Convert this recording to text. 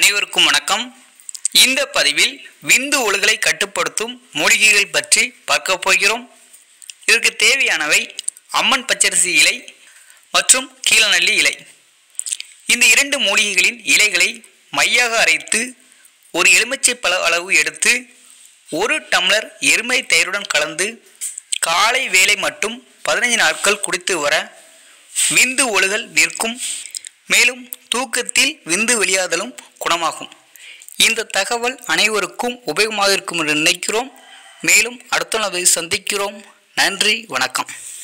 அனைவருக்கும் வணக்கம் இந்த பதிவில் விந்து ஒழுகலை கட்டுப்படுத்தும் மூலிகைகள் பற்றி பார்க்க போகிறோம் இதற்கு தேவையானவை அம்மன் பச்சரிசி இலை மற்றும் கீழநல்லி இலை இந்த இரண்டு மூலிகைகளின் இலைகளை மையாக அரைத்து ஒரு எலுமிச்சை பழ அளவு எடுத்து ஒரு டம்ளர் எருமை தயிருடன் கலந்து காலை வேளை மட்டும் பதினைஞ்சு நாட்கள் குடித்து வர விந்து ஒழுகல் நிற்கும் மேலும் தூக்கத்தில் விந்து வெளியாதலும் குணமாகும் இந்த தகவல் அனைவருக்கும் உபயோகமாக இருக்கும் என்று நினைக்கிறோம் மேலும் அடுத்த நாள் சந்திக்கிறோம் நன்றி வணக்கம்